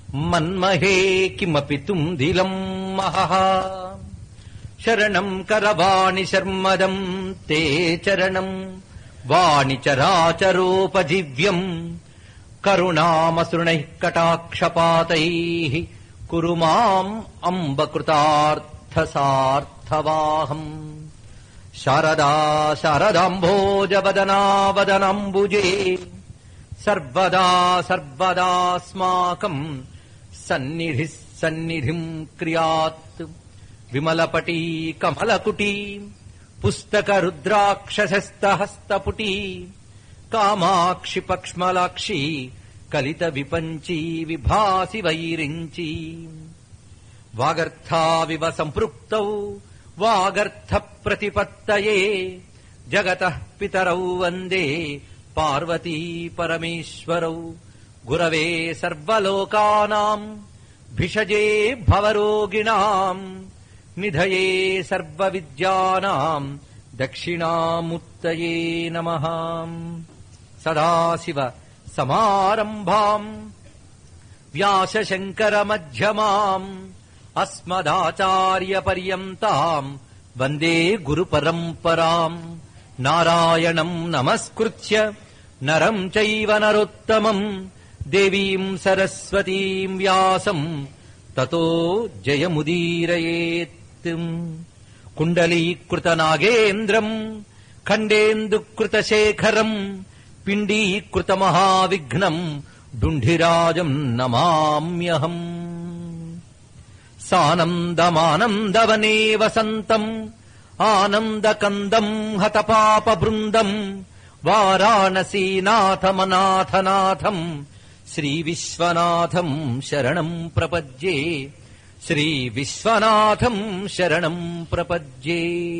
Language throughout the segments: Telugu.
మన్మహే కిమపి తుందిలం మహః శరణం కరవాణి శర్మదం తే చరణం వాణి చరాచరోపజీవ్యం కరుణామసృణైః కటాక్షపాతైః కురు మాం అంబకృతార్థసార్థవాహం శారదా శారదాంభోజవదనావదనాంబుజే సర్వదా సర్వదాస్మాకం సన్నిధి సన్నిధిం క్రియాత్ విమలపటీ కమలకుటీ పుస్తక రుద్రాక్షసస్తహస్తపుటీ కామాక్షి పక్ష్మలాక్షి కలిత విపంచీ విభాసి వైరించి వాగర్థావివ సంపృక్తౌ వాగర్థ ప్రతిపత్తయే జగత పితరౌ వందే పార్వతీ పరమేశ్వరౌ గురవే సర్వలోకానాం భిషజే భవరోగిణాం నిధయే సర్వవిద్యానాం దక్షిణాముత్తయే నమః సదాశివ సమారంభాం వ్యాసశంకరమధ్యమాం అస్మదాచార్యపర్యంతాం వందే గురుపరంపరాం నారాయణం నమస్కృత్య నరం చైవ నరోత్తమం దేవీం సరస్వతీం వ్యాసం తతో జయముదీరయేత్ కుండలీకృత నాగేంద్రం ఖండేందుకృతశేఖరం పిండీకృత మహావిఘ్నం డుంఢిరాజం నమామ్యహం సానందమానందవనే వసంతం ఆనందకందం హతపాప బృందం వారాణసీనాథమనాథనాథం శ్రీవిశ్వనాథం శరణం ప్రపద్యే శ్రీవిశ్వనాథం శరణం ప్రపద్యే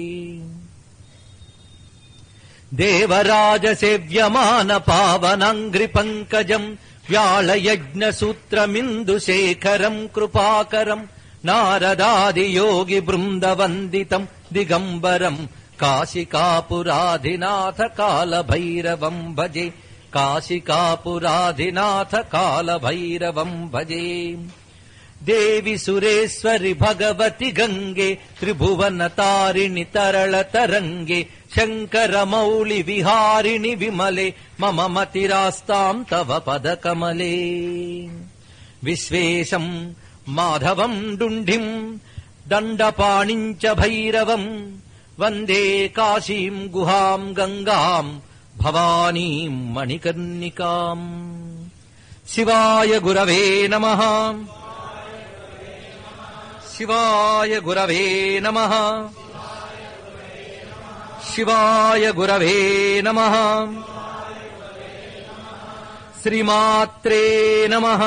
దేవరాజసేవ్యమాన పావనాంగ్రి పంకజం వ్యాళయజ్ఞ సూత్రమిందుశేఖరం కృపాకరం నారదాదియోగి బృందవందితం దిగంబరం కాశికాపురాధినాథ కాలభైరవం భజే కాశికాపురాధినాథ కాలభైరవం భజే దేవి సురేశ్వరి భగవతి గంగే త్రిభువన తారిణి తరళ తరంగే శంకర మౌళి విహారిణి విమలే మమ మతిరాస్తాం తవ పదకమలే విశ్వేశం మాధవం డుంఢిం దండపాణించ భైరవం వందే కాశీం గుహాం గంగాం భవానీం మణికర్ణికాం శివాయ గురవే నమః శివాయ గురవే నమః శివాయ గురవే నమః శ్రీమాత్రే నమః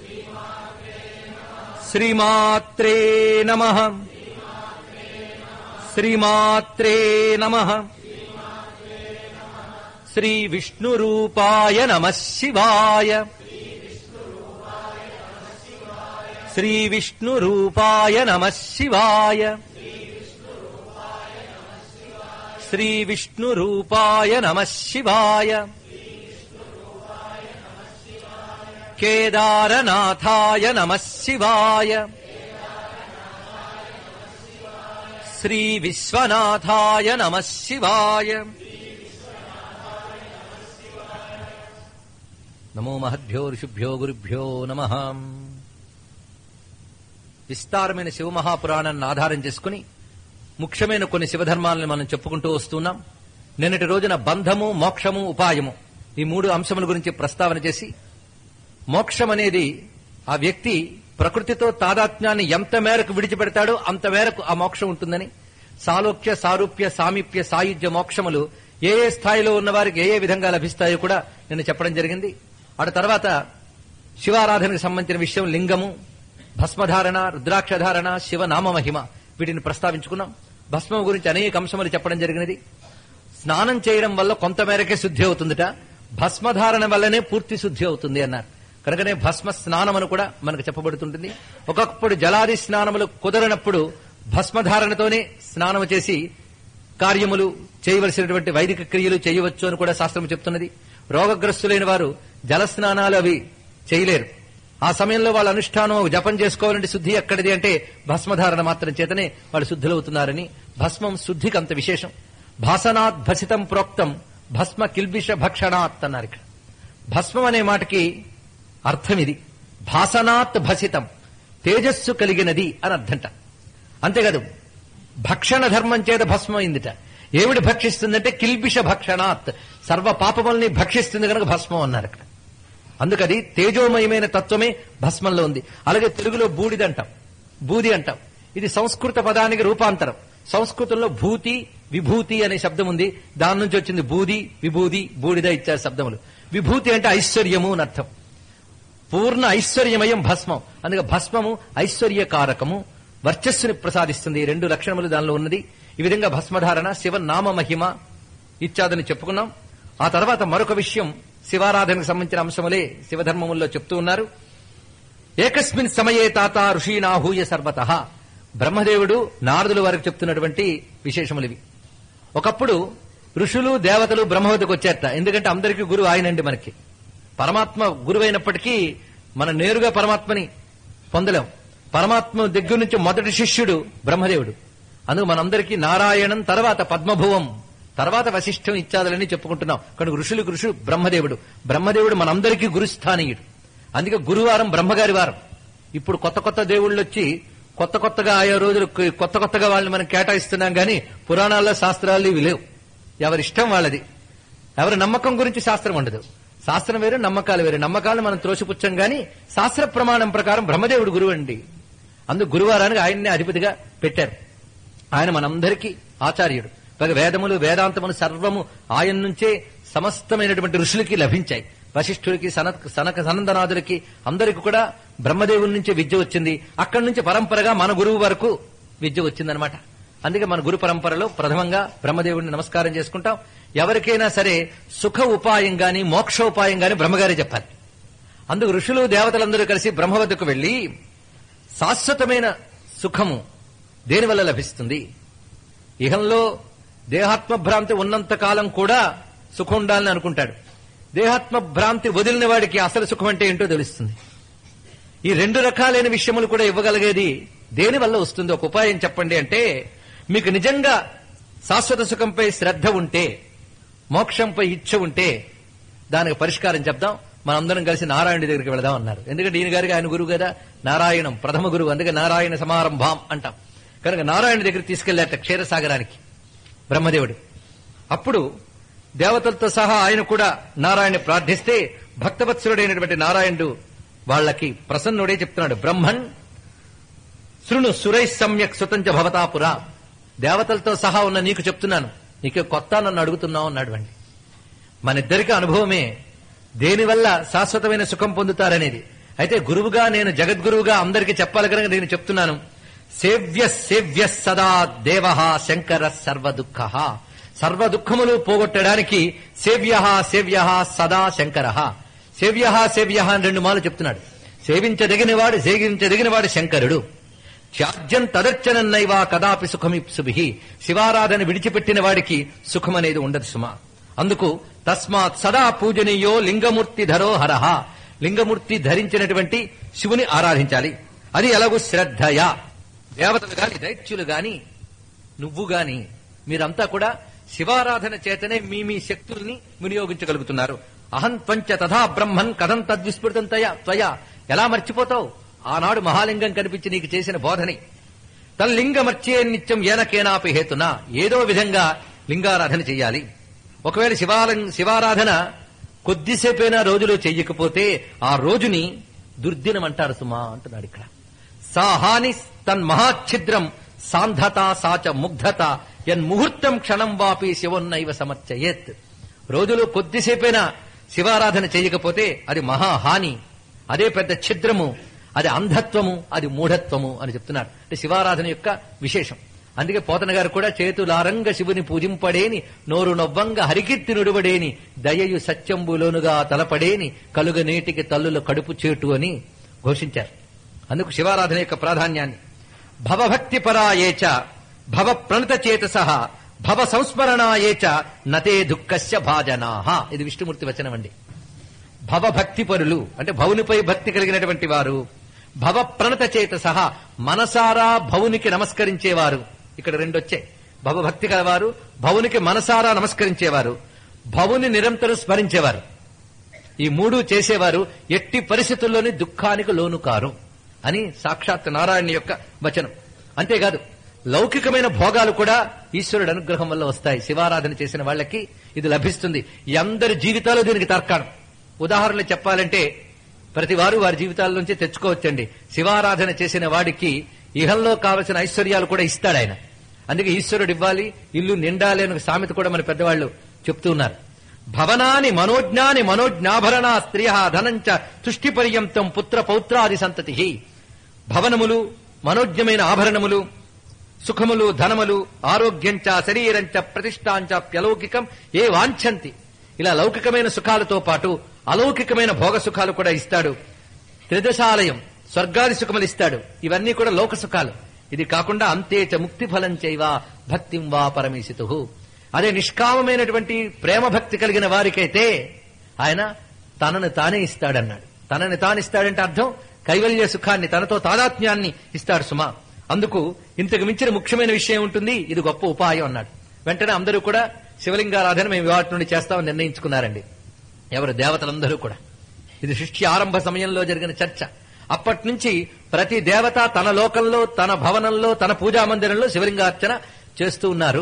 శ్రీమాత్రే నమః శ్రీమాత్రే నమః శ్రీ విష్ణురూపాయ నమః శివాయ శ్రీ విష్ణురూపాయ నమః శివాయ శ్రీ విష్ణురూపాయ నమః శివాయ కేదారనాథాయ నమః శివాయ శ్రీ విశ్వనాథాయ నమః శివాయ నమో మహద్భ్యో ఋషిభ్యో గురుభ్యో నమ విస్తారమైన శివమహాపురాణాన్ని ఆధారం చేసుకుని ముఖ్యమైన కొన్ని శివధర్మాలను మనం చెప్పుకుంటూ వస్తున్నాం నిన్నటి రోజున బంధము మోక్షము ఉపాయము ఈ మూడు అంశముల గురించి ప్రస్తావన చేసి మోక్షం అనేది ఆ వ్యక్తి ప్రకృతితో తాదాత్మ్యాన్ని ఎంత మేరకు విడిచిపెడతాడో అంత మేరకు ఆ మోక్షం ఉంటుందని సాలోక్య సారూప్య సామీప్య సాయుధ్య మోక్షములు ఏ ఏ స్థాయిలో ఉన్న వారికి ఏ ఏ విధంగా లభిస్తాయో కూడా నేను చెప్పడం జరిగింది ఆ తర్వాత శివారాధనకు సంబంధించిన విషయం లింగము భస్మధారణ రుద్రాక్షధారణ శివనామ మహిమ వీటిని ప్రస్తావించుకున్నాం భస్మం గురించి అనేక అంశములు చెప్పడం జరిగినది స్నానం చేయడం వల్ల కొంత మేరకే శుద్ధి అవుతుందట భస్మధారణ వల్లనే పూర్తి శుద్ధి అవుతుంది అన్నారు కనుకనే భస్మ స్నానం అని కూడా మనకు చెప్పబడుతుంటుంది ఒక్కొక్కప్పుడు జలాది స్నానములు కుదరనప్పుడు భస్మధారణతోనే స్నానము చేసి కార్యములు చేయవలసినటువంటి వైదిక క్రియలు చేయవచ్చు అని కూడా శాస్త్రం చెప్తున్నది రోగగ్రస్తులైన వారు జల స్నానాలు అవి చేయలేరు ఆ సమయంలో వాళ్ళ అనుష్ఠానం జపం చేసుకోవాలంటే శుద్ధి ఎక్కడిది అంటే భస్మధారణ మాత్రం చేతనే వాళ్ళు శుద్ధులవుతున్నారని భస్మం శుద్ధికి అంత విశేషం భాసనాత్ భసితం ప్రోక్తం భస్మ కిల్బిష భక్షణాత్ అన్నారు ఇక్కడ భస్మం అనే మాటకి అర్థం ఇది భాసనాత్ భసితం తేజస్సు కలిగినది అని అర్థంట అంతేకాదు భక్షణ ధర్మం చేత భస్మం అయిందిట ఏమిటి భక్షిస్తుందంటే కిల్బిష భక్షణాత్ సర్వ పాపముల్ని భక్షిస్తుంది కనుక భస్మం అన్నారు అక్కడ అందుకది తేజోమయమైన తత్వమే భస్మంలో ఉంది అలాగే తెలుగులో బూడిద అంటాం బూది అంటాం ఇది సంస్కృత పదానికి రూపాంతరం సంస్కృతంలో భూతి విభూతి అనే శబ్దం ఉంది దాని నుంచి వచ్చింది బూది విభూది బూడిద ఇచ్చారు శబ్దములు విభూతి అంటే ఐశ్వర్యము అని అర్థం పూర్ణ ఐశ్వర్యమయం భస్మం అందుకే భస్మము ఐశ్వర్యకారకము వర్చస్సుని ప్రసాదిస్తుంది ఈ రెండు లక్షణములు దానిలో ఉన్నది ఈ విధంగా భస్మధారణ శివ నామ మహిమ ఇత్యాదని చెప్పుకున్నాం ఆ తర్వాత మరొక విషయం శివారాధనకు సంబంధించిన అంశములే శివధర్మముల్లో చెప్తూ ఉన్నారు ఏకస్మిన్ సమయే తాత ఋషీనాహూయ సర్వత బ్రహ్మదేవుడు నారదుల వారికి చెప్తున్నటువంటి విశేషములు ఇవి ఒకప్పుడు ఋషులు దేవతలు బ్రహ్మవతికి వచ్చేట ఎందుకంటే అందరికీ గురువు ఆయనండి మనకి పరమాత్మ గురువైనప్పటికీ మనం నేరుగా పరమాత్మని పొందలేం పరమాత్మ దగ్గర నుంచి మొదటి శిష్యుడు బ్రహ్మదేవుడు అందుకు మనందరికీ నారాయణం తర్వాత పద్మభువం తర్వాత వశిష్ఠం ఇత్యాదులని చెప్పుకుంటున్నాం కనుక ఋషులకు ఋషుడు బ్రహ్మదేవుడు బ్రహ్మదేవుడు మనందరికీ గురుస్థానీయుడు అందుకే గురువారం బ్రహ్మగారి వారం ఇప్పుడు కొత్త కొత్త దేవుళ్ళు వచ్చి కొత్త కొత్తగా ఆయా రోజులు కొత్త కొత్తగా వాళ్ళని మనం కేటాయిస్తున్నాం గాని పురాణాల్లో శాస్త్రాలు ఇవి లేవు ఎవరి ఇష్టం వాళ్ళది ఎవరి నమ్మకం గురించి శాస్త్రం ఉండదు శాస్త్రం వేరు నమ్మకాలు వేరు నమ్మకాలు మనం త్రోసిపుచ్చం గాని శాస్త్ర ప్రమాణం ప్రకారం బ్రహ్మదేవుడు గురువు అండి అందుకు గురువారానికి ఆయన్నే అధిపతిగా పెట్టారు ఆయన మనందరికీ ఆచార్యుడు పైగా వేదములు వేదాంతములు సర్వము ఆయన నుంచే సమస్తమైనటువంటి ఋషులకి లభించాయి వశిష్ఠుడికి సనత్ సనక సనందనాథులకి అందరికి కూడా బ్రహ్మదేవుని నుంచే విద్య వచ్చింది అక్కడి నుంచి పరంపరగా మన గురువు వరకు విద్య వచ్చిందనమాట అందుకే మన గురు పరంపరలో ప్రథమంగా బ్రహ్మదేవుడిని నమస్కారం చేసుకుంటాం ఎవరికైనా సరే సుఖ ఉపాయం గాని మోక్ష ఉపాయం గాని బ్రహ్మగారే చెప్పాలి అందుకు ఋషులు దేవతలందరూ కలిసి బ్రహ్మ వద్దకు వెళ్లి శాశ్వతమైన సుఖము దేనివల్ల లభిస్తుంది ఇహంలో దేహాత్మ భ్రాంతి ఉన్నంత కాలం కూడా సుఖం ఉండాలని అనుకుంటాడు దేహాత్మ భ్రాంతి వదిలిన వాడికి అసలు సుఖం అంటే ఏంటో తెలుస్తుంది ఈ రెండు రకాలైన విషయములు కూడా ఇవ్వగలిగేది దేని వల్ల వస్తుంది ఒక ఉపాయం చెప్పండి అంటే మీకు నిజంగా శాశ్వత సుఖంపై శ్రద్ధ ఉంటే మోక్షంపై ఇచ్చ ఉంటే దానికి పరిష్కారం చెప్దాం మనందరం కలిసి నారాయణుడి దగ్గరికి వెళదాం అన్నారు ఎందుకంటే ఈయన గారికి ఆయన గురువు కదా నారాయణం ప్రథమ గురువు అందుకే నారాయణ సమారంభం అంటాం కనుక నారాయణ దగ్గర తీసుకెళ్లాట క్షీరసాగరానికి బ్రహ్మదేవుడు అప్పుడు దేవతలతో సహా ఆయన కూడా నారాయణ ప్రార్థిస్తే భక్తవత్సరుడైనటువంటి నారాయణుడు వాళ్ళకి ప్రసన్నుడే చెప్తున్నాడు బ్రహ్మన్ శృణు సురై సమ్యక్ సుతంచ భవతాపురా దేవతలతో సహా ఉన్న నీకు చెప్తున్నాను నీకు కొత్త నన్ను అడుగుతున్నావు అన్నాడు అండి మన ఇద్దరికి అనుభవమే దేనివల్ల శాశ్వతమైన సుఖం పొందుతారనేది అయితే గురువుగా నేను జగద్గురువుగా అందరికీ చెప్పాలి కనుక నేను చెప్తున్నాను సేవ్య సేవ్య సదా దేవ శంకర సర్వ దుఃఖ సర్వ దుఃఖములు పోగొట్టడానికి సేవ్య సేవ్య సదా శంకర సేవ్య సేవ్య అని రెండు మాలు చెప్తున్నాడు సేవించదగినవాడు సేవించదగినవాడు శంకరుడు త్యాజ్యం తదర్చనన్నైవా కదాపి సుఖమిప్సుభి శివారాధన విడిచిపెట్టిన వాడికి సుఖమనేది ఉండదు సుమా అందుకు తస్మాత్ సదా పూజనీయో లింగమూర్తి ధరో హరహ లింగమూర్తి ధరించినటువంటి శివుని ఆరాధించాలి అది ఎలాగూ శ్రద్ధయా దేవతలు గాని దైత్యులు గాని నువ్వు గాని మీరంతా కూడా శివారాధన చేతనే మీ మీ శక్తుల్ని వినియోగించగలుగుతున్నారు అహం త్వంచ తథా బ్రహ్మన్ కథం తద్విస్మృతం తయా త్వయా ఎలా మర్చిపోతావు ఆనాడు మహాలింగం కనిపించి నీకు చేసిన బోధని తల్లింగమర్చే నిత్యం ఏనకేనాపి హేతున ఏదో విధంగా లింగారాధన చెయ్యాలి ఒకవేళ శివాలం శివారాధన కొద్దిసేపైనా రోజులో చెయ్యకపోతే ఆ రోజుని దుర్దినం అంటారు సుమా అంటున్నాడు ఇక్కడ సాహాని తన్మహాఛిద్రం సాంధత సాచ ముగ్ధత ఎన్ ముహూర్తం క్షణం వాపి శివన్నైవ సమర్చయేత్ రోజులో కొద్దిసేపైనా శివారాధన చేయకపోతే అది మహాహాని అదే పెద్ద ఛిద్రము అది అంధత్వము అది మూఢత్వము అని చెప్తున్నారు అంటే శివారాధన యొక్క విశేషం అందుకే పోతన గారు కూడా చేతులారంగ శివుని పూజింపడేని నోరు నొవ్వంగ హరికీర్తి నుడువడేని దయయు సత్యంబులోనుగా తలపడేని కలుగ నేటికి తల్లుల కడుపు చేటు అని ఘోషించారు అందుకు శివారాధన యొక్క ప్రాధాన్యాన్ని భవభక్తి పరాయేచ భవ ప్రణత చేతస భవ సంస్మరణాయేచ నతే దుఃఖస్య భాజనాహ ఇది విష్ణుమూర్తి వచనం అండి భవభక్తి పరులు అంటే భవునిపై భక్తి కలిగినటువంటి వారు భవ ప్రణత చేత సహా మనసారా భవునికి నమస్కరించేవారు ఇక్కడ రెండు వచ్చాయి భవభక్తి కలవారు భవునికి మనసారా నమస్కరించేవారు భవుని నిరంతరం స్మరించేవారు ఈ మూడు చేసేవారు ఎట్టి పరిస్థితుల్లోని దుఃఖానికి లోను కారు అని సాక్షాత్ నారాయణ యొక్క వచనం అంతేకాదు లౌకికమైన భోగాలు కూడా ఈశ్వరుడు అనుగ్రహం వల్ల వస్తాయి శివారాధన చేసిన వాళ్ళకి ఇది లభిస్తుంది ఈ అందరి జీవితాలు దీనికి తర్కాణం ఉదాహరణలు చెప్పాలంటే ప్రతి వారు వారి జీవితాల నుంచి తెచ్చుకోవచ్చండి శివారాధన చేసిన వాడికి ఇహంలో కావలసిన ఐశ్వర్యాలు కూడా ఇస్తాడు ఆయన అందుకే ఈశ్వరుడు ఇవ్వాలి ఇల్లు నిండాలి అని ఒక సామెత కూడా మన పెద్దవాళ్ళు చెప్తూ ఉన్నారు భవనాని మనోజ్ఞాని మనోజ్ఞాభరణ స్త్రియ ధనంచ తుష్టి పర్యంతం పుత్ర పౌత్రాది సంతతి భవనములు మనోజ్ఞమైన ఆభరణములు సుఖములు ధనములు ఆరోగ్యంచ శరీరంచ ప్రతిష్టాంచప్యలౌకికం ఏ వాంఛంతి ఇలా లౌకికమైన సుఖాలతో పాటు అలౌకికమైన భోగ సుఖాలు కూడా ఇస్తాడు త్రిదశాలయం స్వర్గాది సుఖములు ఇస్తాడు ఇవన్నీ కూడా లోక సుఖాలు ఇది కాకుండా అంతేచ ముక్తి ఫలం చేయవా భక్తిం వా పరమేశితు అదే నిష్కామమైనటువంటి ప్రేమ భక్తి కలిగిన వారికైతే ఆయన తనను తానే ఇస్తాడన్నాడు తనని తాను ఇస్తాడంటే అర్థం కైవల్య సుఖాన్ని తనతో తాదాత్మ్యాన్ని ఇస్తాడు సుమా అందుకు ఇంతకు మించిన ముఖ్యమైన విషయం ఉంటుంది ఇది గొప్ప ఉపాయం అన్నాడు వెంటనే అందరూ కూడా శివలింగారాధన మేము ఇవాటి నుండి చేస్తామని నిర్ణయించుకున్నారండి ఎవరు దేవతలందరూ కూడా ఇది సృష్టి ఆరంభ సమయంలో జరిగిన చర్చ అప్పటి నుంచి ప్రతి దేవత తన లోకంలో తన భవనంలో తన పూజా మందిరంలో శివలింగార్చన చేస్తూ ఉన్నారు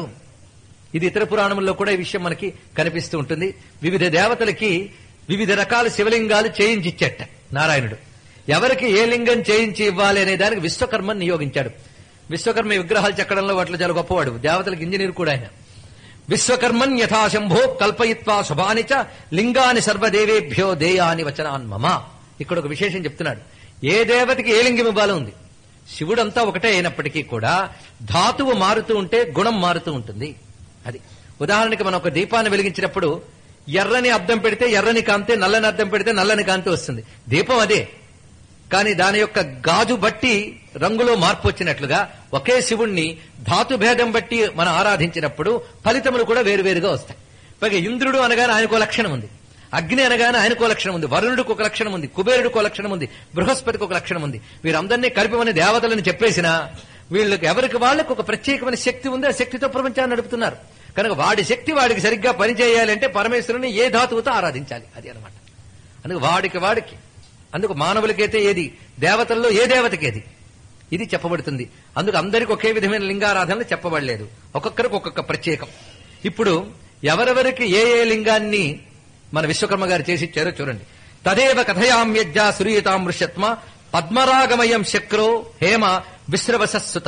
ఇది ఇతర పురాణముల్లో కూడా ఈ విషయం మనకి కనిపిస్తూ ఉంటుంది వివిధ దేవతలకి వివిధ రకాల శివలింగాలు చేయించిచ్చేట నారాయణుడు ఎవరికి ఏ లింగం చేయించి ఇవ్వాలి అనే దానికి విశ్వకర్మని నియోగించాడు విశ్వకర్మ ఈ విగ్రహాలు చెక్కడంలో వాటిలో చాలా గొప్పవాడు దేవతలకు ఇంజనీర్ కూడా ఆయన విశ్వకర్మన్ యథాశంభో కల్పయిత్వా శుభాని చ లింగాని సర్వదేవేభ్యో దేయాని వచనాన్ మమ ఇక్కడ ఒక విశేషం చెప్తున్నాడు ఏ దేవతకి ఏ లింగం ఇవ్వాలో ఉంది శివుడంతా ఒకటే అయినప్పటికీ కూడా ధాతువు మారుతూ ఉంటే గుణం మారుతూ ఉంటుంది అది ఉదాహరణకి మనం ఒక దీపాన్ని వెలిగించినప్పుడు ఎర్రని అద్దం పెడితే ఎర్రని కాంతి నల్లని అద్దం పెడితే నల్లని కాంతి వస్తుంది దీపం అదే కానీ దాని యొక్క గాజు బట్టి రంగులో మార్పు వచ్చినట్లుగా ఒకే శివుణ్ణి ధాతు భేదం బట్టి మనం ఆరాధించినప్పుడు ఫలితములు కూడా వేరువేరుగా వస్తాయి పైగా ఇంద్రుడు అనగానే ఆయనకో లక్షణం ఉంది అగ్ని అనగానే ఆయనకో లక్షణం ఉంది వరుణుడికి ఒక లక్షణం ఉంది కుబేరుడికి ఒక లక్షణం ఉంది బృహస్పతికి ఒక లక్షణం ఉంది వీరందరినీ కలిపమని దేవతలను చెప్పేసినా వీళ్ళకి ఎవరికి వాళ్ళకి ఒక ప్రత్యేకమైన శక్తి ఉంది ఆ శక్తితో ప్రపంచాన్ని నడుపుతున్నారు కనుక వాడి శక్తి వాడికి సరిగ్గా పనిచేయాలంటే పరమేశ్వరుని ఏ ధాతువుతో ఆరాధించాలి అది అనమాట అందుకు వాడికి వాడికి అందుకు మానవులకైతే ఏది దేవతల్లో ఏ దేవతకేది ఇది చెప్పబడుతుంది అందుకు అందరికి ఒకే విధమైన లింగారాధనలు చెప్పబడలేదు ఒక్కొక్కరికి ఒక్కొక్క ప్రత్యేకం ఇప్పుడు ఎవరెవరికి ఏ ఏ లింగాన్ని మన విశ్వకర్మ గారు చేసి ఇచ్చారో చూడండి తదేవ కథయామ్యజ్జ సురీతామృషత్మ పద్మరాగమయం శక్రో హేమ విశ్రవసస్సుత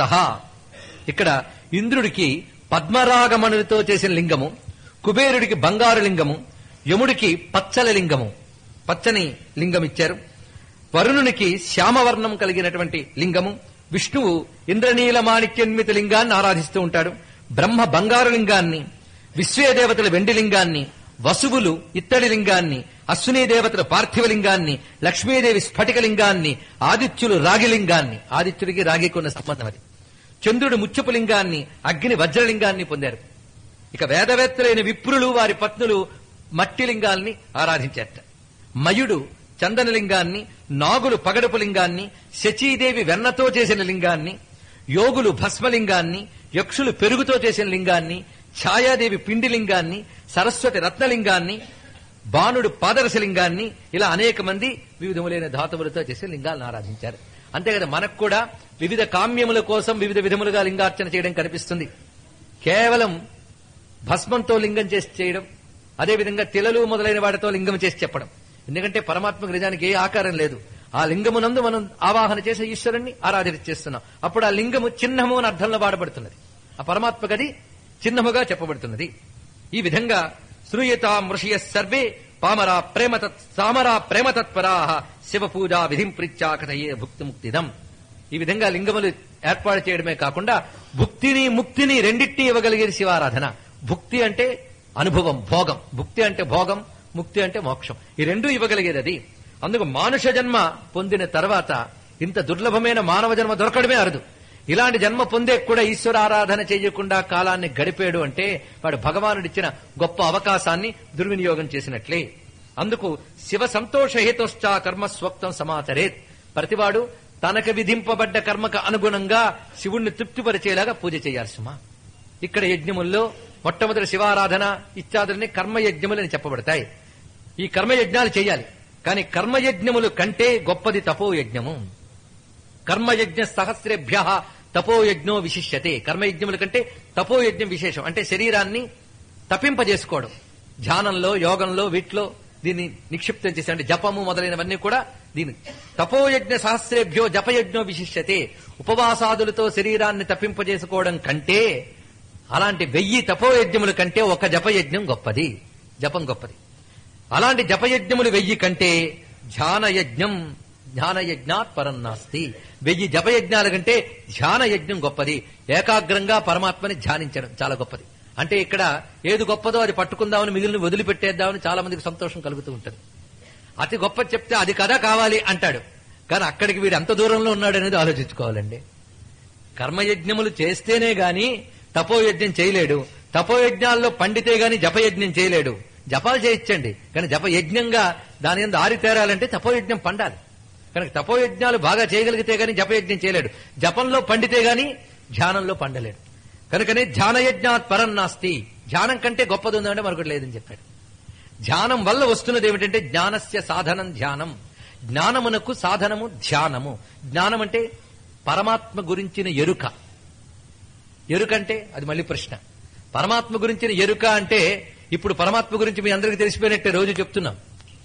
ఇక్కడ ఇంద్రుడికి పద్మరాగమణులతో చేసిన లింగము కుబేరుడికి బంగారు లింగము యముడికి పచ్చల లింగము పచ్చని లింగం ఇచ్చారు వరుణునికి శ్యామవర్ణం కలిగినటువంటి లింగము విష్ణువు ఇంద్రనీల మాణిక్యన్మిత లింగాన్ని ఆరాధిస్తూ ఉంటాడు బ్రహ్మ బంగారు లింగాన్ని విశ్వే దేవతల వెండి లింగాన్ని వసువులు ఇత్తడి లింగాన్ని అశ్వినీ దేవతల పార్థివ లింగాన్ని లక్ష్మీదేవి స్ఫటిక లింగాన్ని ఆదిత్యులు రాగి లింగాన్ని ఆదిత్యుడికి రాగికి ఉన్న సంబంధం అది చంద్రుడు ముత్యపు లింగాన్ని అగ్ని వజ్రలింగాన్ని పొందారు ఇక వేదవేత్తలైన విప్రులు వారి పత్నులు మట్టి లింగాల్ని ఆరాధించారట మయుడు చందన లింగాన్ని నాగులు పగడపు లింగాన్ని శచీదేవి వెన్నతో చేసిన లింగాన్ని యోగులు భస్మలింగాన్ని యక్షులు పెరుగుతో చేసిన లింగాన్ని ఛాయాదేవి పిండి లింగాన్ని సరస్వతి రత్నలింగాన్ని బాణుడు పాదరస లింగాన్ని ఇలా అనేక మంది వివిధములైన ధాతువులతో చేసిన లింగాలను ఆరాధించారు అంతే కదా మనకు కూడా వివిధ కామ్యముల కోసం వివిధ విధములుగా లింగార్చన చేయడం కనిపిస్తుంది కేవలం భస్మంతో లింగం చేసి చేయడం అదేవిధంగా తిలలు మొదలైన వాటితో లింగం చేసి చెప్పడం ఎందుకంటే పరమాత్మకు నిజానికి ఏ ఆకారం లేదు ఆ లింగమునందు మనం ఆవాహన చేసే ఈశ్వరుణ్ణి ఆరాధన చేస్తున్నాం అప్పుడు ఆ లింగము చిహ్నము అని అర్థంలో వాడబడుతున్నది ఆ పరమాత్మకు అది చిహ్నముగా చెప్పబడుతున్నది ఈ విధంగా శ్రూయతా మృషియ సర్వే పామరా ప్రేమ సామరా ప్రేమ తత్పరా శివ పూజా విధిం ప్రీత్యా కథయే భుక్తి ముక్తిదం ఈ విధంగా లింగములు ఏర్పాటు చేయడమే కాకుండా భుక్తిని ముక్తిని రెండింటినీ ఇవ్వగలిగేది శివారాధన భుక్తి అంటే అనుభవం భోగం భుక్తి అంటే భోగం ముక్తి అంటే మోక్షం ఈ రెండూ ఇవ్వగలిగేది అది అందుకు మానుష జన్మ పొందిన తర్వాత ఇంత దుర్లభమైన మానవ జన్మ దొరకడమే అరుదు ఇలాంటి జన్మ పొందే కూడా ఈశ్వర ఆరాధన చేయకుండా కాలాన్ని గడిపాడు అంటే వాడు భగవానుడిచ్చిన గొప్ప అవకాశాన్ని దుర్వినియోగం చేసినట్లే అందుకు శివ సంతోషహేతోశ్చ కర్మ స్వక్తం సమాచరేత్ ప్రతివాడు తనకు విధింపబడ్డ కర్మకు అనుగుణంగా శివుణ్ణి తృప్తిపరిచేలాగా పూజ చేయాలి సుమా ఇక్కడ యజ్ఞముల్లో మొట్టమొదటి శివారాధన ఇత్యాదులని కర్మయజ్ఞములని చెప్పబడతాయి ఈ కర్మయజ్ఞాలు చేయాలి కానీ కర్మయజ్ఞములు కంటే గొప్పది తపోయజ్ఞము కర్మయజ్ఞ సహస్రేభ్య తపోయజ్ఞో విశిష్యతే కర్మయజ్ఞముల కంటే తపోయజ్ఞం విశేషం అంటే శరీరాన్ని తప్పింపజేసుకోవడం ధ్యానంలో యోగంలో వీటిలో దీన్ని నిక్షిప్తం చేసి అంటే జపము మొదలైనవన్నీ కూడా దీని తపోయజ్ఞ సహస్రేభ్యో జపయజ్ఞో విశిష్యతే ఉపవాసాదులతో శరీరాన్ని తప్పింపజేసుకోవడం కంటే అలాంటి వెయ్యి తపోయజ్ఞముల కంటే ఒక జపయజ్ఞం గొప్పది జపం గొప్పది అలాంటి జపయజ్ఞములు వెయ్యి కంటే ధ్యానయజ్ఞం ధ్యానయజ్ఞాత్ పరం నాస్తి వెయ్యి జపయజ్ఞాల కంటే ధ్యానయజ్ఞం గొప్పది ఏకాగ్రంగా పరమాత్మని ధ్యానించడం చాలా గొప్పది అంటే ఇక్కడ ఏది గొప్పదో అది పట్టుకుందామని మిగిలిన వదిలిపెట్టేద్దామని చాలా మందికి సంతోషం కలుగుతూ ఉంటుంది అతి గొప్ప చెప్తే అది కదా కావాలి అంటాడు కానీ అక్కడికి వీడు ఎంత దూరంలో ఉన్నాడు అనేది ఆలోచించుకోవాలండి కర్మయజ్ఞములు చేస్తేనే గాని తపోయజ్ఞం చేయలేడు తపోయజ్ఞాల్లో పండితే గాని జపయజ్ఞం చేయలేడు జపాలు చేయించండి కానీ జపయజ్ఞంగా దాని మీద ఆరితేరాలంటే తపోయజ్ఞం పండాలి కనుక తపోయజ్ఞాలు బాగా చేయగలిగితే గాని జపయజ్ఞం చేయలేడు జపంలో పండితే గాని ధ్యానంలో పండలేడు కనుకనే ధ్యానయజ్ఞాత్ పరం నాస్తి ధ్యానం కంటే గొప్పది ఉందంటే మరొకటి లేదని చెప్పాడు ధ్యానం వల్ల వస్తున్నది ఏమిటంటే జ్ఞానస్య సాధనం ధ్యానం జ్ఞానమునకు సాధనము ధ్యానము జ్ఞానం అంటే పరమాత్మ గురించిన ఎరుక ఎరుక అంటే అది మళ్ళీ ప్రశ్న పరమాత్మ గురించిన ఎరుక అంటే ఇప్పుడు పరమాత్మ గురించి మీ అందరికీ తెలిసిపోయినట్టే రోజు చెప్తున్నాం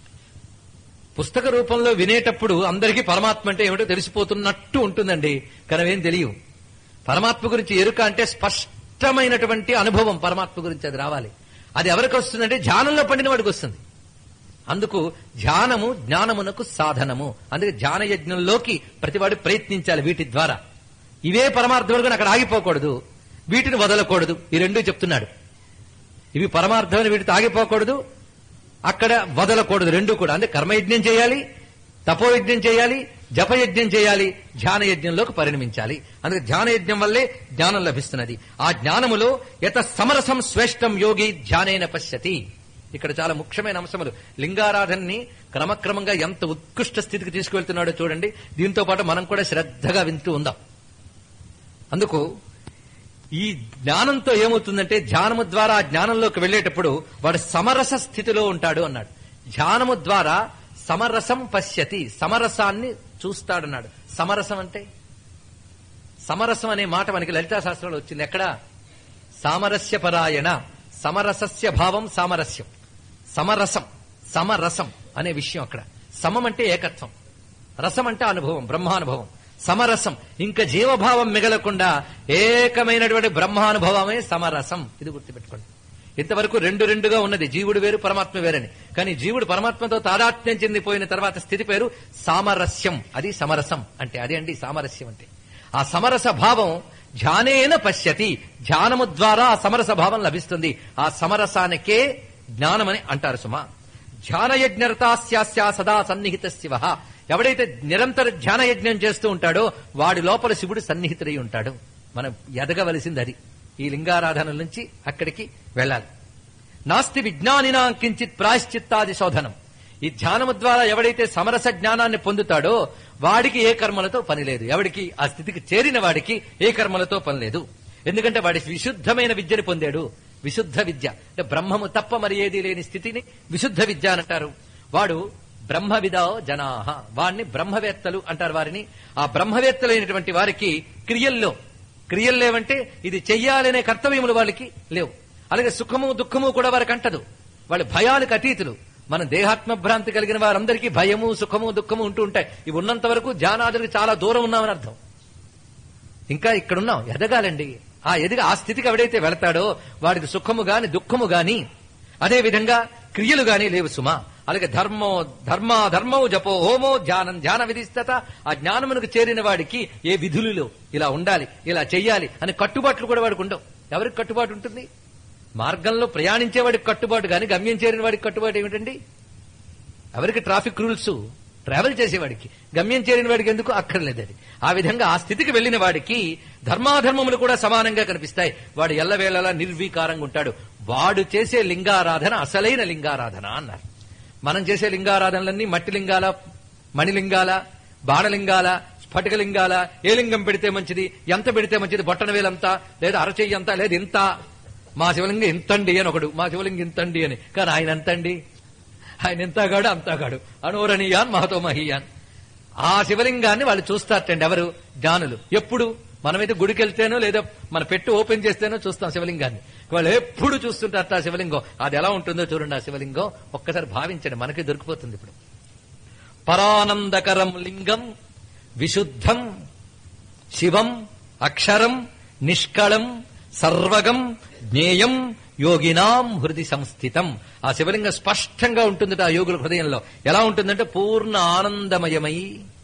పుస్తక రూపంలో వినేటప్పుడు అందరికీ పరమాత్మ అంటే ఏమిటో తెలిసిపోతున్నట్టు ఉంటుందండి కానీ ఏం తెలియవు పరమాత్మ గురించి ఎరుక అంటే స్పష్టమైనటువంటి అనుభవం పరమాత్మ గురించి అది రావాలి అది ఎవరికి వస్తుందంటే ధ్యానంలో పండిన వాడికి వస్తుంది అందుకు ధ్యానము జ్ఞానమునకు సాధనము అందుకే ధ్యాన యజ్ఞంలోకి ప్రతివాడు ప్రయత్నించాలి వీటి ద్వారా ఇవే పరమార్థం వరకు అక్కడ ఆగిపోకూడదు వీటిని వదలకూడదు ఈ రెండు చెప్తున్నాడు ఇవి పరమార్థమని వీటితో ఆగిపోకూడదు అక్కడ వదలకూడదు రెండు కూడా అంటే కర్మయజ్ఞం చేయాలి తపోయజ్ఞం చేయాలి జపయజ్ఞం చేయాలి ధ్యాన యజ్ఞంలోకి పరిణమించాలి అందుకే ధ్యాన యజ్ఞం వల్లే జ్ఞానం లభిస్తున్నది ఆ జ్ఞానములో యత సమరసం శ్రేష్టం యోగి ధ్యానేన పశ్యతి ఇక్కడ చాలా ముఖ్యమైన అంశములు లింగారాధనని క్రమక్రమంగా ఎంత ఉత్కృష్ట స్థితికి తీసుకువెళ్తున్నాడో చూడండి దీంతో పాటు మనం కూడా శ్రద్ధగా వింటూ ఉందాం అందుకు ఈ జ్ఞానంతో ఏమవుతుందంటే ధ్యానము ద్వారా ఆ జ్ఞానంలోకి వెళ్ళేటప్పుడు వాడు సమరస స్థితిలో ఉంటాడు అన్నాడు ధ్యానము ద్వారా సమరసం పశ్యతి సమరసాన్ని చూస్తాడన్నాడు సమరసం అంటే సమరసం అనే మాట మనకి లలితా శాస్త్రంలో వచ్చింది ఎక్కడ సామరస్య పరాయణ సమరసస్య భావం సామరస్యం సమరసం సమరసం అనే విషయం అక్కడ సమం అంటే ఏకత్వం రసం అంటే అనుభవం బ్రహ్మానుభవం సమరసం ఇంకా జీవభావం మిగలకుండా ఏకమైనటువంటి బ్రహ్మానుభవమే సమరసం ఇది గుర్తుపెట్టుకోండి ఇంతవరకు రెండు రెండుగా ఉన్నది జీవుడు వేరు పరమాత్మ వేరని కానీ జీవుడు పరమాత్మతో తాదాత్మ్యం చెందిపోయిన తర్వాత స్థితి పేరు సామరస్యం అది సమరసం అంటే అదే అండి సామరస్యం అంటే ఆ సమరస భావం ధ్యానేన పశ్యతి ధ్యానము ద్వారా ఆ సమరస భావం లభిస్తుంది ఆ సమరసానికే జ్ఞానమని అంటారు సుమా ధ్యానయజ్ఞరతాస్యాస్యా సదా సన్నిహిత శివ ఎవడైతే నిరంతర ధ్యాన యజ్ఞం చేస్తూ ఉంటాడో వాడి లోపల శివుడు సన్నిహితుడై ఉంటాడు మనం ఎదగవలసింది అది ఈ లింగారాధన నుంచి అక్కడికి వెళ్ళాలి నాస్తి విజ్ఞానినా కించిత్ ప్రాయశ్చిత్తాది శోధనం ఈ ధ్యానము ద్వారా ఎవడైతే సమరస జ్ఞానాన్ని పొందుతాడో వాడికి ఏ కర్మలతో పని లేదు ఎవడికి ఆ స్థితికి చేరిన వాడికి ఏ కర్మలతో పని లేదు ఎందుకంటే వాడి విశుద్ధమైన విద్యని పొందాడు విశుద్ధ విద్య అంటే బ్రహ్మము తప్ప మరి ఏది లేని స్థితిని విశుద్ధ విద్య అని అంటారు వాడు బ్రహ్మవిదో జనాహ వాడిని బ్రహ్మవేత్తలు అంటారు వారిని ఆ బ్రహ్మవేత్తలైనటువంటి వారికి క్రియల్లో క్రియలు లేవంటే ఇది చెయ్యాలనే కర్తవ్యములు వాళ్ళకి లేవు అలాగే సుఖము దుఃఖము కూడా వారికి అంటదు వాళ్ళ భయాలకు అతీతులు మన దేహాత్మ భ్రాంతి కలిగిన వారందరికీ భయము సుఖము దుఃఖము ఉంటూ ఉంటాయి ఇవి ఉన్నంత వరకు ధ్యానాదులకు చాలా దూరం ఉన్నామని అర్థం ఇంకా ఇక్కడున్నాం ఎదగాలండి ఆ ఎదిగి ఆ స్థితికి ఎవడైతే వెళతాడో వాడికి సుఖము గాని దుఃఖము గాని అదే విధంగా క్రియలు గాని లేవు సుమా అలాగే ధర్మో ధర్మ ధర్మో జపో హోమో ధ్యానం ధ్యాన విధిస్తత ఆ జ్ఞానమునకు చేరిన వాడికి ఏ విధులలో ఇలా ఉండాలి ఇలా చెయ్యాలి అని కట్టుబాట్లు కూడా వాడికి ఉండవు ఎవరికి కట్టుబాటు ఉంటుంది మార్గంలో ప్రయాణించే వాడికి కట్టుబాటు గాని గమ్యం చేరిన వాడికి కట్టుబాటు ఏమిటండి ఎవరికి ట్రాఫిక్ రూల్స్ ట్రావెల్ చేసేవాడికి గమ్యం చేరిన వాడికి ఎందుకు అక్కర్లేదు అది ఆ విధంగా ఆ స్థితికి వెళ్లిన వాడికి ధర్మాధర్మములు కూడా సమానంగా కనిపిస్తాయి వాడు ఎల్లవేళలా నిర్వీకారంగా ఉంటాడు వాడు చేసే లింగారాధన అసలైన లింగారాధన అన్నారు మనం చేసే లింగారాధనలన్నీ మట్టి లింగాల మణిలింగాల బాణలింగాల స్ఫటికలింగాల ఏ లింగం పెడితే మంచిది ఎంత పెడితే మంచిది బొట్టన వేలంత లేదా అరచెయ్యి అంత లేదా ఇంత మా శివలింగం ఇంతండి అని ఒకడు మా శివలింగం ఇంతండి అని కానీ ఆయన ఎంతండి ఆయన ఎంతగాడు అంతగాడు అనోరణీయాన్ మహతో మహీయాన్ ఆ శివలింగాన్ని వాళ్ళు చూస్తారటండి ఎవరు జ్ఞానులు ఎప్పుడు మనమైతే గుడికి వెళ్తేనో లేదా మన పెట్టు ఓపెన్ చేస్తేనో చూస్తాం శివలింగాన్ని వాళ్ళు ఎప్పుడు చూస్తుంటారట ఆ శివలింగం అది ఎలా ఉంటుందో చూడండి ఆ శివలింగం ఒక్కసారి భావించండి మనకి దొరికిపోతుంది ఇప్పుడు పరానందకరం లింగం విశుద్ధం శివం అక్షరం నిష్కళం సర్వగం జ్ఞేయం యోగినాం హృది సంస్థితం ఆ శివలింగం స్పష్టంగా ఉంటుందట ఆ యోగుల హృదయంలో ఎలా ఉంటుందంటే పూర్ణ ఆనందమయమై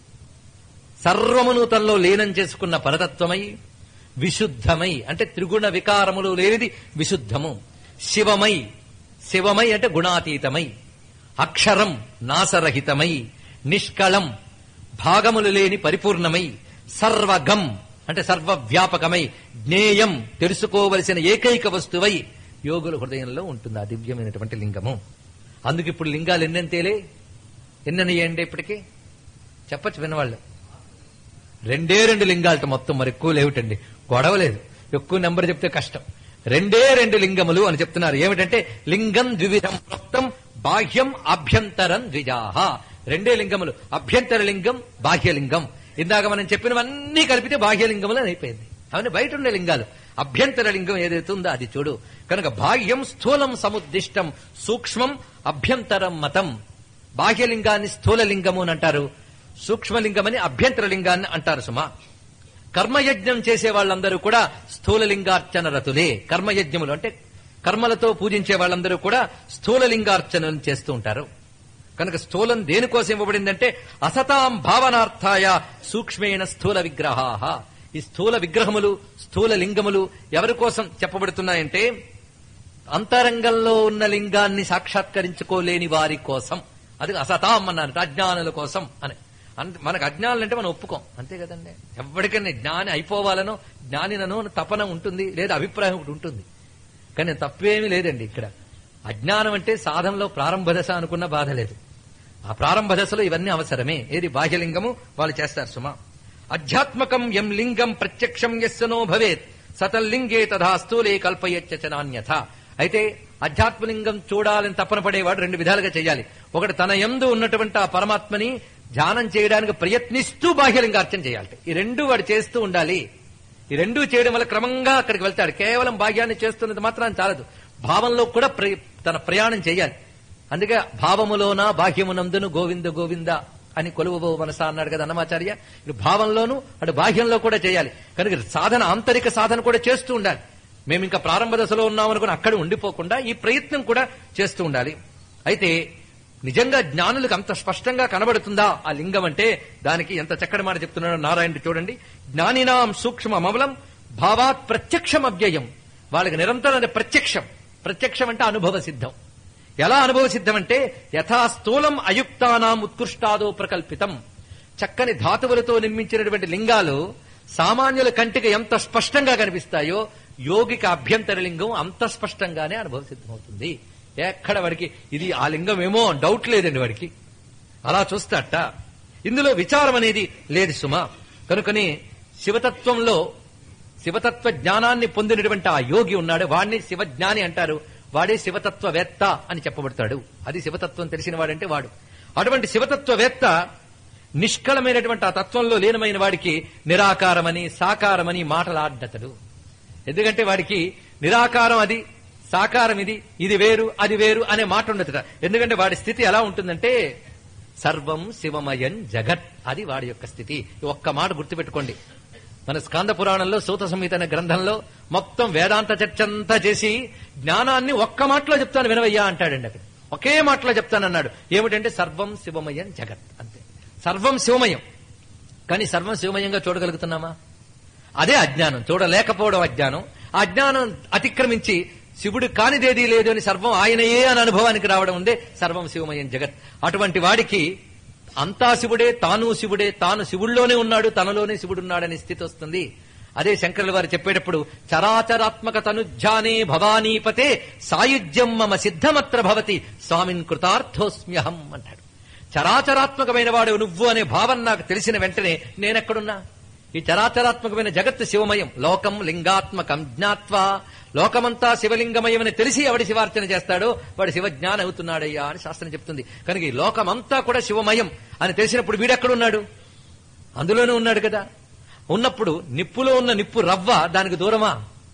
సర్వమును తనలో లీనం చేసుకున్న పరతత్వమై విశుద్ధమై అంటే త్రిగుణ వికారములు లేనిది విశుద్ధము శివమై శివమై అంటే గుణాతీతమై అక్షరం నాసరహితమై నిష్కళం భాగములు లేని పరిపూర్ణమై సర్వగం అంటే సర్వవ్యాపకమై జ్ఞేయం తెలుసుకోవలసిన ఏకైక వస్తువై యోగుల హృదయంలో ఉంటుంది ఆ దివ్యమైనటువంటి లింగము అందుకు ఇప్పుడు లింగాలు ఎన్నెంతేలే ఎన్నెన్నయ్యండి ఇప్పటికీ చెప్పచ్చు విన్నవాళ్ళు రెండే రెండు లింగాలట మొత్తం మరి ఎక్కువ లేవుటండి గొడవ లేదు ఎక్కువ నెంబర్ చెప్తే కష్టం రెండే రెండు లింగములు అని చెప్తున్నారు ఏమిటంటే లింగం ద్వివిధం ప్రోక్తం బాహ్యం అభ్యంతరం ద్విజాహ రెండే లింగములు అభ్యంతర లింగం బాహ్యలింగం ఇందాక మనం చెప్పినవన్నీ కలిపితే బాహ్యలింగములు అని అయిపోయింది అవన్నీ బయట ఉండే లింగాలు అభ్యంతర లింగం ఏదైతే ఉందో అది చూడు కనుక బాహ్యం స్థూలం సముద్దిష్టం సూక్ష్మం అభ్యంతరం మతం బాహ్యలింగాన్ని స్థూల లింగము అని అంటారు సూక్ష్మలింగమని అభ్యంతర లింగాన్ని అంటారు సుమా కర్మయజ్ఞం చేసే వాళ్ళందరూ కూడా స్థూల లింగార్చన రతులే కర్మయజ్ఞములు అంటే కర్మలతో పూజించే వాళ్ళందరూ కూడా స్థూల లింగార్చనలు చేస్తూ ఉంటారు కనుక స్థూలం దేనికోసం ఇవ్వబడిందంటే అసతాం భావనార్థాయ సూక్ష్మేణ స్థూల విగ్రహాహ ఈ స్థూల విగ్రహములు స్థూల లింగములు ఎవరి కోసం చెప్పబడుతున్నాయంటే అంతరంగంలో ఉన్న లింగాన్ని సాక్షాత్కరించుకోలేని వారి కోసం అది అసతాం అన్నారు అజ్ఞానుల కోసం అని అంత- మనకు అజ్ఞానులు అంటే మనం ఒప్పుకోం అంతే కదండి ఎవరికైనా జ్ఞాని అయిపోవాలనో జ్ఞానిననో తపన ఉంటుంది లేదా అభిప్రాయం ఒకటి ఉంటుంది కానీ తప్పేమీ లేదండి ఇక్కడ అజ్ఞానం అంటే సాధనలో ప్రారంభ దశ అనుకున్న బాధ లేదు ఆ ప్రారంభ దశలో ఇవన్నీ అవసరమే ఏది బాహ్యలింగము వాళ్ళు చేస్తారు సుమా అధ్యాత్మకం ఎం లింగం ప్రత్యక్షం యస్సనో భవేత్ సతల్లింగే తథా స్థూలే కల్పయచ్చ నాణ్యథ అయితే అధ్యాత్మలింగం చూడాలని తపన పడేవాడు రెండు విధాలుగా చేయాలి ఒకటి తన యందు ఉన్నటువంటి ఆ పరమాత్మని ధ్యానం చేయడానికి ప్రయత్నిస్తూ బాహ్యలింగార్చన చేయాలి ఈ రెండు వాడు చేస్తూ ఉండాలి ఈ రెండు చేయడం వల్ల క్రమంగా అక్కడికి వెళ్తాడు కేవలం భాగ్యాన్ని చేస్తున్నది మాత్రం చాలదు భావంలో కూడా ప్ర- తన ప్రయాణం చేయాలి అందుకే భావములోన బాహ్యమునందును గోవింద గోవింద అని కొలువబో మనస అన్నాడు కదా అన్నమాచార్య ఇటు భావంలోను అటు బాహ్యంలో కూడా చేయాలి కనుక సాధన ఆంతరిక సాధన కూడా చేస్తూ ఉండాలి మేము ఇంకా ప్రారంభ దశలో ఉన్నాం అనుకుని అక్కడ ఉండిపోకుండా ఈ ప్రయత్నం కూడా చేస్తూ ఉండాలి అయితే నిజంగా జ్ఞానులకు అంత స్పష్టంగా కనబడుతుందా ఆ లింగం అంటే దానికి ఎంత చక్కటి మాట చెప్తున్నాడో నారాయణుడు చూడండి జ్ఞానినాం సూక్ష్మ అమలం భావాత్ ప్రత్యక్షం అవ్యయం వాళ్ళకి నిరంతరం అది ప్రత్యక్షం ప్రత్యక్షం అంటే అనుభవ సిద్ధం ఎలా అనుభవ సిద్ధం అంటే యథా స్థూలం అయుక్తానాం ఉత్కృష్టాదో ప్రకల్పితం చక్కని ధాతువులతో నిర్మించినటువంటి లింగాలు సామాన్యుల కంటికి ఎంత స్పష్టంగా కనిపిస్తాయో యోగికి అభ్యంతర లింగం అంత స్పష్టంగానే అనుభవ సిద్ధమవుతుంది ఎక్కడ వాడికి ఇది ఆ లింగం ఏమో డౌట్ లేదండి వాడికి అలా చూస్తాట ఇందులో విచారం అనేది లేదు సుమా కనుకని శివతత్వంలో శివతత్వ జ్ఞానాన్ని పొందినటువంటి ఆ యోగి ఉన్నాడు వాడిని శివజ్ఞాని అంటారు వాడే శివతత్వవేత్త అని చెప్పబడతాడు అది శివతత్వం తెలిసిన వాడంటే వాడు అటువంటి శివతత్వవేత్త నిష్కళమైనటువంటి ఆ తత్వంలో లీనమైన వాడికి నిరాకారమని సాకారమని మాటలాడ్డతడు ఎందుకంటే వాడికి నిరాకారం అది సాకారం ఇది ఇది వేరు అది వేరు అనే మాట ఉండదుట ఎందుకంటే వాడి స్థితి ఎలా ఉంటుందంటే సర్వం శివమయం జగత్ అది వాడి యొక్క స్థితి ఈ ఒక్క మాట గుర్తుపెట్టుకోండి మన స్కాంద పురాణంలో సూత సంహిత అనే గ్రంథంలో మొత్తం వేదాంత చర్చ అంతా చేసి జ్ఞానాన్ని ఒక్క మాటలో చెప్తాను వినవయ్యా అంటాడండి అక్కడ ఒకే మాటలో చెప్తానన్నాడు ఏమిటంటే సర్వం శివమయం జగత్ అంతే సర్వం శివమయం కానీ సర్వం శివమయంగా చూడగలుగుతున్నామా అదే అజ్ఞానం చూడలేకపోవడం అజ్ఞానం ఆ అజ్ఞానం అతిక్రమించి శివుడు కానిదేదీ లేదు అని సర్వం ఆయనయే అని అనుభవానికి రావడం ఉందే సర్వం శివమయం జగత్ అటువంటి వాడికి అంతా శివుడే తాను శివుడే తాను శివుల్లోనే ఉన్నాడు తనలోనే శివుడు ఉన్నాడనే స్థితి వస్తుంది అదే శంకరుల వారు చెప్పేటప్పుడు చరాచరాత్మక తనుజ్జానే భవానీపతే సాయుధ్యం మమ సిద్ధమత్ర భవతి స్వామిన్ కృతార్థోస్మ్యహం అంటాడు చరాచరాత్మకమైన వాడు నువ్వు అనే భావన నాకు తెలిసిన వెంటనే నేనెక్కడున్నా ఈ చరాచరాత్మకమైన జగత్తు శివమయం లోకం లింగాత్మకం జ్ఞాత్వా లోకమంతా శివలింగమయమని తెలిసి ఎవడి శివార్చన చేస్తాడో వాడు శివజ్ఞానం అవుతున్నాడయ్యా అని శాస్త్రం చెప్తుంది కనుక ఈ లోకమంతా కూడా శివమయం అని తెలిసినప్పుడు వీడెక్కడున్నాడు అందులోనే ఉన్నాడు కదా ఉన్నప్పుడు నిప్పులో ఉన్న నిప్పు రవ్వ దానికి దూరమా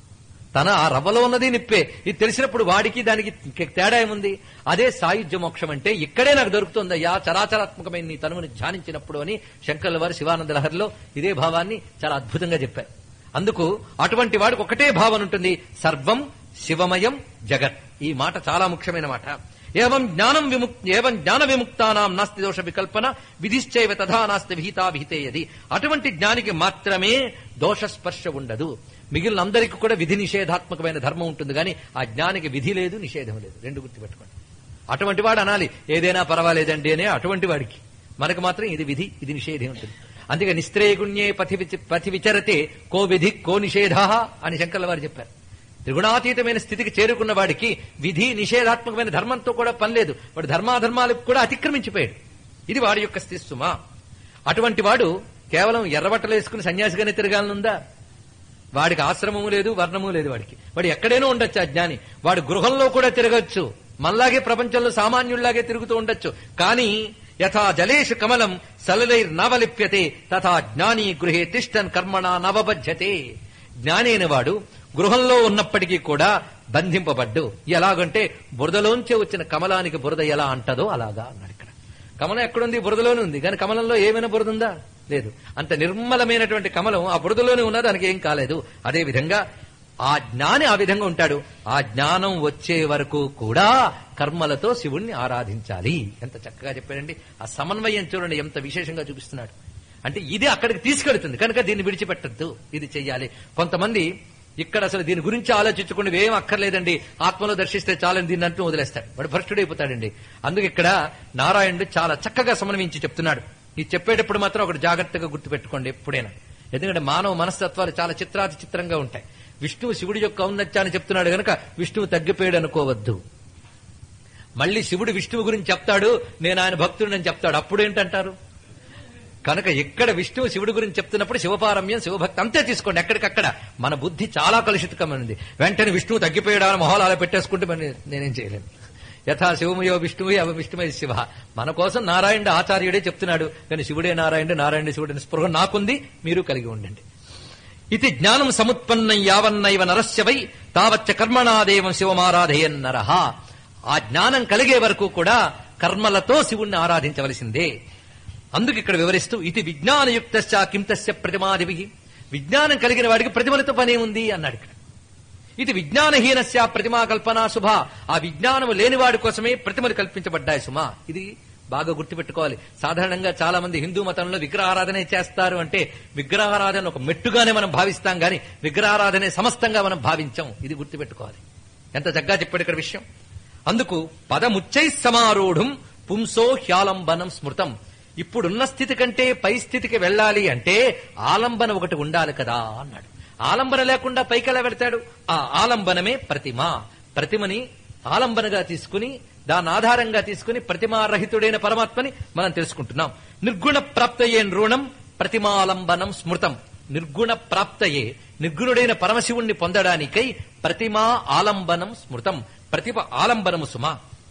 తన ఆ రవ్వలో ఉన్నది నిప్పే ఇది తెలిసినప్పుడు వాడికి దానికి తేడా ఏముంది అదే సాయుధ్య మోక్షం అంటే ఇక్కడే నాకు దొరుకుతుందయ్యా చరాచరాత్మకమైన నీ తనువుని ధ్యానించినప్పుడు అని శంకర్ల వారు శివానంద లహరిలో ఇదే భావాన్ని చాలా అద్భుతంగా చెప్పారు అందుకు అటువంటి వాడికి ఒకటే భావన ఉంటుంది సర్వం శివమయం జగత్ ఈ మాట చాలా ముఖ్యమైన మాట ఏవం జ్ఞానం విముక్ ఏవం జ్ఞాన విముక్తానాం నాస్తి దోష వికల్పన విధిశ్చైవ తథా నాస్తి విహితా విహితేయది అటువంటి జ్ఞానికి మాత్రమే దోష స్పర్శ ఉండదు మిగిలిన అందరికీ కూడా విధి నిషేధాత్మకమైన ధర్మం ఉంటుంది కానీ ఆ జ్ఞానికి విధి లేదు నిషేధం లేదు రెండు గుర్తుపెట్టుకోండి అటువంటి వాడు అనాలి ఏదైనా పర్వాలేదండి అనే అటువంటి వాడికి మనకు మాత్రం ఇది విధి ఇది నిషేధం ఉంటుంది అందుకే నిస్త్రేగుణ్యే పథి విచ- పథి విచరతే కో విధి కో నిషేధ అని శంకర్ల వారు చెప్పారు త్రిగుణాతీతమైన స్థితికి చేరుకున్న వాడికి విధి నిషేధాత్మకమైన ధర్మంతో కూడా పని లేదు వాడు ధర్మాధర్మాలకు కూడా అతిక్రమించిపోయాడు ఇది వాడి యొక్క స్థితి సుమా అటువంటి వాడు కేవలం ఎర్రబట్టలు వేసుకుని సన్యాసిగానే తిరగాలనుందా వాడికి ఆశ్రమము లేదు వర్ణము లేదు వాడికి వాడు ఎక్కడైనా ఉండొచ్చు ఆ జ్ఞాని వాడు గృహంలో కూడా తిరగచ్చు మనలాగే ప్రపంచంలో సామాన్యుల్లాగే తిరుగుతూ ఉండొచ్చు కానీ యథా జలేషు కమలం సలలైర్ నవలిప్యతే తథా జ్ఞాని గృహే తిష్టన్ కర్మణ నవబధ్యతే జ్ఞాని అయిన వాడు గృహంలో ఉన్నప్పటికీ కూడా బంధింపబడ్డు ఎలాగంటే బురదలోంచే వచ్చిన కమలానికి బురద ఎలా అంటదో అలాగా అన్నాడు ఇక్కడ కమలం ఎక్కడుంది బురదలోనే ఉంది కానీ కమలంలో ఏమైనా బురద ఉందా లేదు అంత నిర్మలమైనటువంటి కమలం ఆ బురదలోనే ఉన్నా దానికి ఏం కాలేదు అదే విధంగా ఆ జ్ఞాని ఆ విధంగా ఉంటాడు ఆ జ్ఞానం వచ్చే వరకు కూడా కర్మలతో శివుణ్ణి ఆరాధించాలి ఎంత చక్కగా చెప్పాడండి ఆ సమన్వయం చూడండి ఎంత విశేషంగా చూపిస్తున్నాడు అంటే ఇది అక్కడికి తీసుకెడుతుంది కనుక దీన్ని విడిచిపెట్టద్దు ఇది చెయ్యాలి కొంతమంది ఇక్కడ అసలు దీని గురించి ఆలోచించకుండా ఏం అక్కర్లేదండి ఆత్మలో దర్శిస్తే చాలని దీన్ని అంటూ వదిలేస్తాడు వాడు భ్రష్టుడైపోతాడండి అందుకు ఇక్కడ నారాయణుడు చాలా చక్కగా సమన్వయించి చెప్తున్నాడు ఇది చెప్పేటప్పుడు మాత్రం ఒకటి జాగ్రత్తగా గుర్తుపెట్టుకోండి ఎప్పుడైనా ఎందుకంటే మానవ మనస్తత్వాలు చాలా చిత్రాతి చిత్రంగా ఉంటాయి విష్ణువు శివుడి యొక్క ఔన్నత్యాన్ని చెప్తున్నాడు గనక విష్ణువు తగ్గిపోయాడు అనుకోవద్దు మళ్ళీ శివుడు విష్ణువు గురించి చెప్తాడు నేను ఆయన భక్తుడిని చెప్తాడు అప్పుడు ఏంటంటారు కనుక ఎక్కడ విష్ణువు శివుడి గురించి చెప్తున్నప్పుడు శివపారమ్యం శివభక్తి అంతే తీసుకోండి ఎక్కడికక్కడ మన బుద్ధి చాలా కలుషితకమైనది వెంటనే విష్ణువు తగ్గిపోయాడా అని మొహాలు అలా పెట్టేసుకుంటే మరి నేనేం చేయలేను యథా శివమయో విష్ణువే అవ విష్ణుమయ శివ మన కోసం నారాయణుడు ఆచార్యుడే చెప్తున్నాడు కానీ శివుడే నారాయణుడు నారాయణ శివుడిని స్పృహ నాకుంది మీరు కలిగి ఉండండి ఇది జ్ఞానం సముత్పన్నం యావన్నైవ నరస్య వై తావచ్చ కర్మణాదేవం శివమారాధయన్ నరహ ఆ జ్ఞానం కలిగే వరకు కూడా కర్మలతో శివుణ్ణి ఆరాధించవలసిందే అందుకు ఇక్కడ వివరిస్తూ ఇది విజ్ఞానయుక్త కింతస్య ప్రతిమాదివి విజ్ఞానం కలిగిన వాడికి ప్రతిమలతో పనే ఉంది అన్నాడు ఇక్కడ ఇది విజ్ఞానహీనస్య ప్రతిమా కల్పన శుభ ఆ విజ్ఞానము లేనివాడి కోసమే ప్రతిమలు కల్పించబడ్డాయి సుమా ఇది బాగా గుర్తుపెట్టుకోవాలి సాధారణంగా చాలా మంది హిందూ మతంలో విగ్రహారాధన చేస్తారు అంటే విగ్రహారాధన ఒక మెట్టుగానే మనం భావిస్తాం గాని విగ్రహారాధనే సమస్తంగా మనం భావించాం ఇది గుర్తుపెట్టుకోవాలి ఎంత చక్కగా చెప్పాడు ఇక్కడ విషయం అందుకు పదముచ్చై సమారూఢం పుంసో హ్యాలంబనం స్మృతం ఇప్పుడున్న స్థితి కంటే పై స్థితికి వెళ్ళాలి అంటే ఆలంబన ఒకటి ఉండాలి కదా అన్నాడు ఆలంబన లేకుండా పైకి ఎలా వెళ్తాడు ఆ ఆలంబనమే ప్రతిమ ప్రతిమని ఆలంబనగా తీసుకుని దాని ఆధారంగా తీసుకుని ప్రతిమారహితుడైన పరమాత్మని మనం తెలుసుకుంటున్నాం నిర్గుణ ప్రాప్తయే నృణం ప్రతిమాలంబనం స్మృతం నిర్గుణ ప్రాప్తయే నిర్గుణుడైన పరమశివుణ్ణి పొందడానికై ప్రతిమా ఆలంబనం స్మృతం ప్రతిమ ఆలంబనము సుమా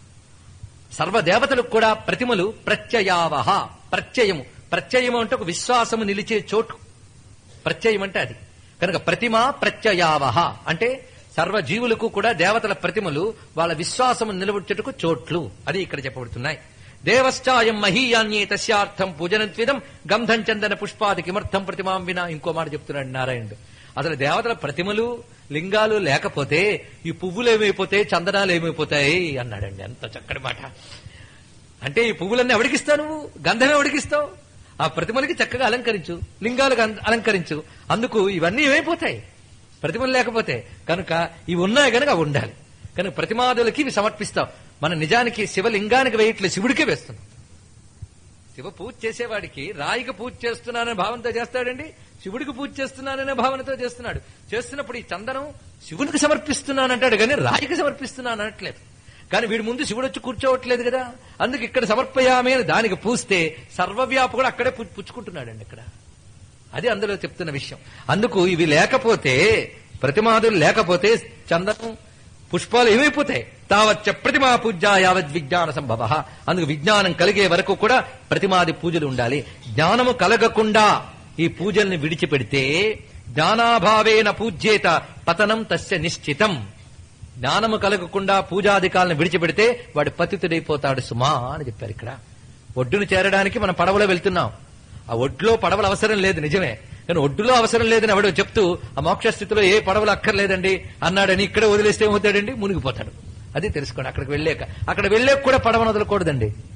సర్వదేవతలకు కూడా ప్రతిమలు ప్రత్యయావహ ప్రత్యయము ప్రత్యయము అంటే ఒక విశ్వాసము నిలిచే చోటు ప్రత్యయం అంటే అది కనుక ప్రతిమ ప్రత్యయావహ అంటే సర్వ జీవులకు కూడా దేవతల ప్రతిమలు వాళ్ళ విశ్వాసము నిలబుచ్చుటకు చోట్లు అది ఇక్కడ చెప్పబడుతున్నాయి దేవశ్చాయం మహీయాన్యే తస్యార్థం పూజనంత్విదం గంధం చందన పుష్పాది కిమర్థం ప్రతిమాం వినా ఇంకో మాట చెప్తున్నాడు నారాయణుడు అసలు దేవతల ప్రతిమలు లింగాలు లేకపోతే ఈ పువ్వులు ఏమైపోతాయి చందనాలు ఏమైపోతాయి అన్నాడండి ఎంత చక్కటి మాట అంటే ఈ పువ్వులన్నీ ఎవడికిస్తావు నువ్వు గంధమే ఎవడికిస్తావు ఆ ప్రతిమలకి చక్కగా అలంకరించు లింగాలకు అం- అలంకరించు అందుకు ఇవన్నీ ఏమైపోతాయి ప్రతిమలు లేకపోతే కనుక ఇవి ఉన్నాయి కనుక అవి ఉండాలి కనుక ప్రతిమాదులకి ఇవి సమర్పిస్తాం మన నిజానికి శివలింగానికి వేయట్లే శివుడికే వేస్తున్నాం శివ పూజ చేసేవాడికి రాయికి పూజ చేస్తున్నాననే భావంతో చేస్తాడండి శివుడికి పూజ చేస్తున్నాననే భావనతో చేస్తున్నాడు చేస్తున్నప్పుడు ఈ చందనం శివునికి సమర్పిస్తున్నానంటాడు కానీ రాయికి సమర్పిస్తున్నాను అనట్లేదు కానీ వీడి ముందు శివుడు వచ్చి కూర్చోవట్లేదు కదా అందుకు ఇక్కడ సమర్పయామే అని దానికి పూస్తే సర్వవ్యాపకుడు అక్కడే పు- పుచ్చుకుంటున్నాడండి ఇక్కడ అది అందులో చెప్తున్న విషయం అందుకు ఇవి లేకపోతే ప్రతిమాదులు లేకపోతే చందనం పుష్పాలు ఏమైపోతాయి తావచ్చ ప్రతిమా పూజ యావత్ విజ్ఞాన సంభవ అందుకు విజ్ఞానం కలిగే వరకు కూడా ప్రతిమాది పూజలు ఉండాలి జ్ఞానము కలగకుండా ఈ పూజల్ని విడిచిపెడితే జ్ఞానాభావేన పూజ్యేత పతనం తస్య నిశ్చితం జ్ఞానము కలగకుండా పూజాధికాలను విడిచిపెడితే వాడు పతితుడైపోతాడు సుమా అని చెప్పారు ఇక్కడ ఒడ్డును చేరడానికి మనం పడవలో వెళ్తున్నాం ఆ ఒడ్లో పడవలు అవసరం లేదు నిజమే కానీ ఒడ్డులో అవసరం లేదని ఎవడో చెప్తూ ఆ మోక్ష స్థితిలో ఏ పడవలు అక్కర్లేదండి అన్నాడని ఇక్కడ వదిలేస్తే ఏమవుతాడండి మునిగిపోతాడు అది తెలుసుకోండి అక్కడికి వెళ్ళాక అక్కడ వెళ్ళాక కూడా పడవను వదలకూడదండి